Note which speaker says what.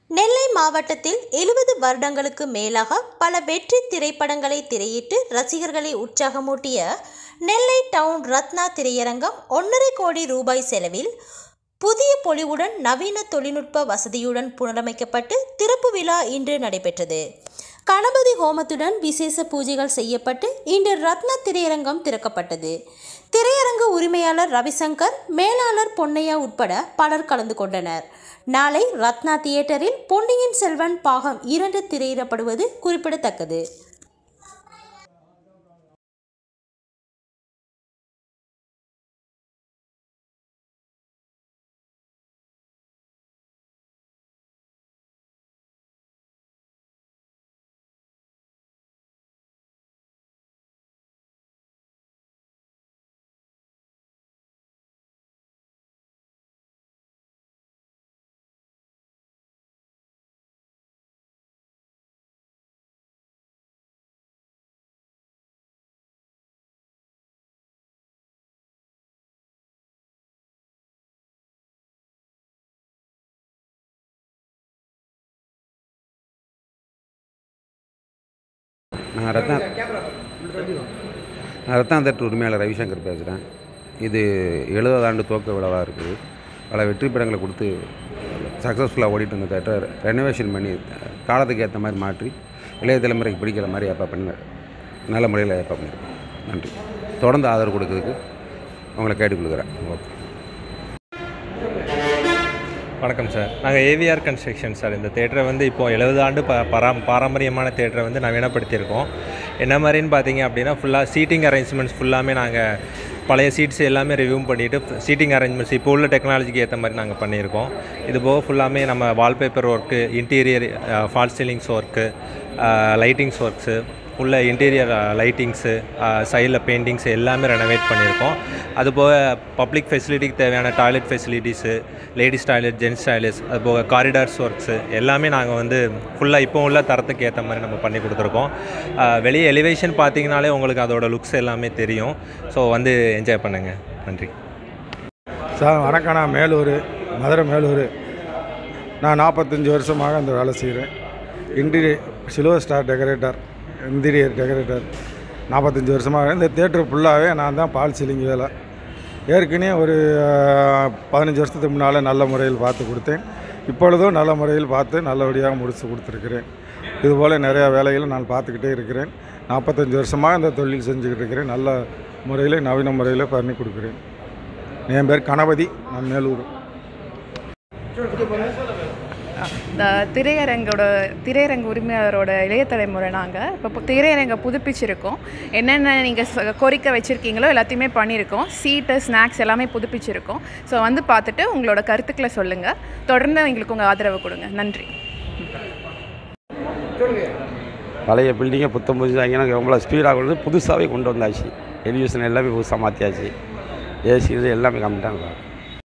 Speaker 1: நெல்லை மாவட்டத்தில் எழுபது வருடங்களுக்கு மேலாக பல வெற்றி திரைப்படங்களை திரையிட்டு ரசிகர்களை உற்சாகமூட்டிய நெல்லை டவுன் ரத்னா திரையரங்கம் ஒன்றரை கோடி ரூபாய் செலவில் புதிய பொலிவுடன் நவீன தொழில்நுட்ப வசதியுடன் புனரமைக்கப்பட்டு திறப்பு விழா இன்று நடைபெற்றது கணபதி ஹோமத்துடன் விசேஷ பூஜைகள் செய்யப்பட்டு இன்று ரத்னா திரையரங்கம் திறக்கப்பட்டது திரையரங்கு உரிமையாளர் ரவிசங்கர் மேலாளர் பொன்னையா உட்பட பலர் கலந்து கொண்டனர் நாளை ரத்னா தியேட்டரில் பொன்னியின் செல்வன் பாகம் இரண்டு திரையிடப்படுவது குறிப்பிடத்தக்கது
Speaker 2: நான் ரத்னா நான் ரத்னா தட்டு உரிமையாளர் ரவிசங்கர் பேசுகிறேன் இது எழுபது ஆண்டு துவக்க விழாவாக இருக்குது பல வெற்றி படங்களை கொடுத்து சக்ஸஸ்ஃபுல்லாக ஓடிட்டு இருந்த தேட்டர் ரெனோவேஷன் பண்ணி காலத்துக்கு ஏற்ற மாதிரி மாற்றி இளைய தலைமுறைக்கு பிடிக்கிற மாதிரி ஏற்பாடு பண்ண நல்ல முறையில் ஏற்பாடு பண்ணியிருக்கோம் நன்றி தொடர்ந்து ஆதரவு கொடுக்கறதுக்கு உங்களை கேட்டுக்கொள்கிறேன் ஓகே
Speaker 3: வணக்கம் சார் நாங்கள் ஏவிஆர் கன்ஸ்ட்ரக்ஷன் சார் இந்த தேட்டரை வந்து இப்போ எழுபது ஆண்டு ப பரா பாரம்பரியமான தேட்டரை வந்து நவீனப்படுத்தியிருக்கோம் என்ன மாதிரின்னு பார்த்தீங்க அப்படின்னா ஃபுல்லாக சீட்டிங் அரேஞ்ச்மெண்ட்ஸ் ஃபுல்லாமே நாங்கள் பழைய சீட்ஸ் எல்லாமே ரிவ்யூ பண்ணிவிட்டு சீட்டிங் அரேஞ்ச்மெண்ட்ஸ் இப்போ உள்ள டெக்னாலஜிக்கு ஏற்ற மாதிரி நாங்கள் பண்ணியிருக்கோம் இது போக ஃபுல்லாமே நம்ம wallpaper work interior fall ceilings work lightings works உள்ள இன்டீரியர் லைட்டிங்ஸு சைடில் பெயிண்டிங்ஸ் எல்லாமே ரெனோவேட் பண்ணியிருக்கோம் அதுபோக பப்ளிக் ஃபெசிலிட்டிக்கு தேவையான toilet facilities ladies toilet gents toilets அது போக காரிடார்ஸ் ஒர்க்ஸு எல்லாமே நாங்கள் வந்து ஃபுல்லாக இப்போ உள்ள தரத்துக்கு ஏற்ற மாதிரி நம்ம பண்ணி கொடுத்துருக்கோம் அஹ் வெளியே எலிவேஷன் பார்த்தீங்கனாலே உங்களுக்கு அதோட லுக்ஸ் எல்லாமே தெரியும் ஸோ வந்து என்ஜாய் பண்ணுங்கள் நன்றி
Speaker 4: சார் வணக்கம் நான் மேலூர் மதுரை மேலூர் நான் நாற்பத்தஞ்சு வருஷமாக அந்த வேலை செய்கிறேன் interior silver star decorator interior decorator நாற்பத்தஞ்சு வருஷமாக இந்த தேட்டர் ஃபுல்லாகவே நான் தான் பால் சீலிங் வேலை ஏற்கனவே ஒரு அஹ், பதினஞ்சு வருஷத்துக்கு முன்னால் நல்ல முறையில் பார்த்து கொடுத்தேன் இப்பொழுதும் நல்ல முறையில் பார்த்து நல்லபடியாக முடித்து கொடுத்துருக்கிறேன் இதுபோல் நிறையா வேலைகளை நான் பார்த்துக்கிட்டே இருக்கிறேன் நாற்பத்தஞ்சு வருஷமாக இந்த தொழில் செஞ்சுக்கிட்டு இருக்கிறேன் நல்ல முறையில் நவீன முறையில் பண்ணி கொடுக்குறேன் என் பேர் கணபதி நான் மேலூர்
Speaker 5: இந்த திரையரங்கோட திரையரங்க உரிமையாளரோட இளைய தலைமுறை நாங்கள் இப்போ பு- திரையரங்க புதுப்பிச்சிருக்கோம் என்னென்ன நீங்கள் கோரிக்கை வச்சுருக்கீங்களோ எல்லாத்தையுமே பண்ணியிருக்கோம் சீட்டு ஸ்நாக்ஸ் எல்லாமே புதுப்பிச்சிருக்கோம் ஸோ வந்து பார்த்துட்டு உங்களோட கருத்துக்களை சொல்லுங்கள் தொடர்ந்து எங்களுக்கு உங்கள் ஆதரவு கொடுங்க நன்றி
Speaker 6: பழைய பில்டிங்கை புத்தம் புதுசாங்கன்னா எவ்வளோ ஸ்பீடாக கொண்டு வந்து புதுசாகவே கொண்டு வந்தாச்சு எலிவேஷன் எல்லாமே புதுசாக மாற்றியாச்சு ஏசி இது எல்லாமே கம்மிட்டாங்க